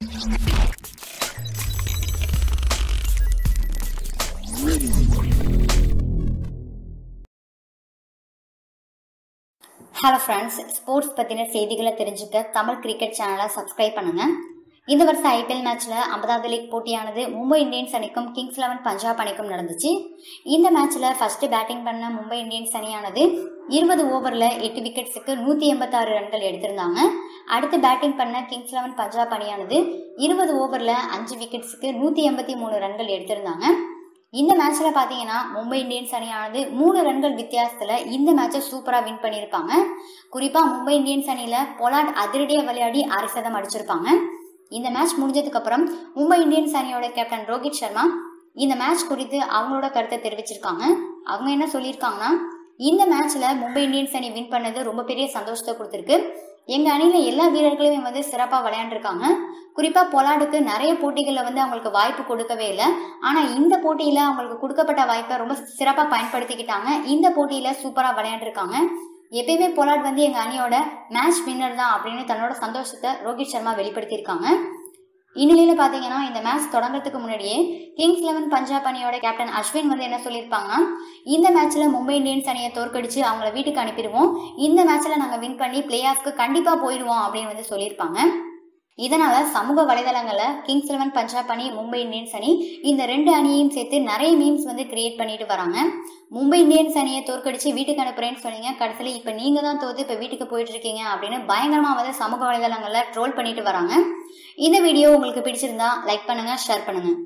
hello friends sports பற்றின செய்திகளை தெரிஞ்சுக்க தமிழ் கிரிக்கெட் சேனலை சப்ஸ்கிரைப் பண்ணுங்க இந்த வருஷம் ஐபிஎல் மேட்ச்சில் ஐம்பதாவது லீக் போட்டியானது மும்பை இந்தியன்ஸ் அணிக்கும் கிங்ஸ் லெவன் பஞ்சாப் அணிக்கும் நடந்துச்சு இந்த மேட்ச்சில் ஃபர்ஸ்ட் பேட்டிங் பண்ண மும்பை இந்தியன்ஸ் அணியானது இருபது ஓவரில் எட்டு விக்கெட்ஸுக்கு நூற்றி எண்பத்தாறு ரன்கள் எடுத்திருந்தாங்க அடுத்து பேட்டிங் பண்ண கிங்ஸ் லெவன் பஞ்சாப் அணியானது இருபது ஓவரில் அஞ்சு விக்கெட்ஸுக்கு நூற்றி எண்பத்தி மூணு ரன்கள் எடுத்திருந்தாங்க இந்த மேட்ச்சில் பார்த்தீங்கன்னா மும்பை இந்தியன்ஸ் அணியானது மூணு ரன்கள் வித்தியாசத்தில் இந்த மேட்சை சூப்பராக வின் பண்ணியிருப்பாங்க குறிப்பாக மும்பை இந்தியன்ஸ் அணியில் பொலாட் அதிரடியாக விளையாடி அரை சதம் அடிச்சிருப்பாங்க இந்த மேட்ச் முடிஞ்சதுக்கப்புறம் மும்பை இந்தியன்ஸ் அணியோட கேப்டன் ரோஹித் சர்மா இந்த மேட்ச் குறித்து அவங்களோட கருத்தை தெரிவிச்சிருக்காங்க அவங்க என்ன சொல்லியிருக்காங்கன்னா இந்த மேட்ச்ல மும்பை இந்தியன்ஸ் அணி வின் பண்ணது ரொம்ப பெரிய சந்தோஷத்தை கொடுத்துருக்கு எங்க அணியில எல்லா வீரர்களுமே வந்து சிறப்பா விளையாண்டுருக்காங்க குறிப்பா பொலாடுக்கு நிறைய போட்டிகள்ல வந்து அவங்களுக்கு வாய்ப்பு கொடுக்கவே இல்லை ஆனா இந்த போட்டியில அவங்களுக்கு கொடுக்கப்பட்ட வாய்ப்பை ரொம்ப சிறப்பா பயன்படுத்திக்கிட்டாங்க இந்த போட்டியில சூப்பரா விளையாண்டுருக்காங்க எப்பயுமே பொலாட் வந்து எங்க அணியோட மேட்ச் வின்னர் தான் அப்படின்னு தன்னோட சந்தோஷத்தை ரோஹித் சர்மா வெளிப்படுத்தியிருக்காங்க இந்நிலையில பாத்தீங்கன்னா இந்த மேட்ச் தொடங்குறதுக்கு முன்னாடியே கிங்ஸ் லெவன் பஞ்சாப் அணியோட கேப்டன் அஸ்வின் வந்து என்ன சொல்லியிருப்பாங்கன்னா இந்த மேட்ச்ல மும்பை இந்தியன்ஸ் அணியை தோற்கடிச்சு அவங்கள வீட்டுக்கு அனுப்பிடுவோம் இந்த மேட்ச்ல நாங்க வின் பண்ணி பிளே ஆஃப்க்கு கண்டிப்பா போயிடுவோம் அப்படின்னு வந்து சொல்லியிருப்பாங்க இதனால சமூக வலைதளங்கள்ல கிங்ஸ் லெவன் பஞ்சாப் அணி மும்பை இந்தியன்ஸ் அணி இந்த ரெண்டு அணியையும் சேர்த்து நிறைய மீம்ஸ் வந்து கிரியேட் பண்ணிட்டு வராங்க மும்பை இந்தியன்ஸ் அணியை தோற்கடிச்சு வீட்டுக்கு அனுப்புறேன்னு சொன்னீங்க கடைசியில் இப்போ நீங்க தான் தோத்து இப்போ வீட்டுக்கு போயிட்டு இருக்கீங்க அப்படின்னு பயங்கரமா வந்து சமூக வலைதளங்கள்ல ட்ரோல் பண்ணிட்டு வராங்க இந்த வீடியோ உங்களுக்கு பிடிச்சிருந்தா லைக் பண்ணுங்க ஷேர் பண்ணுங்க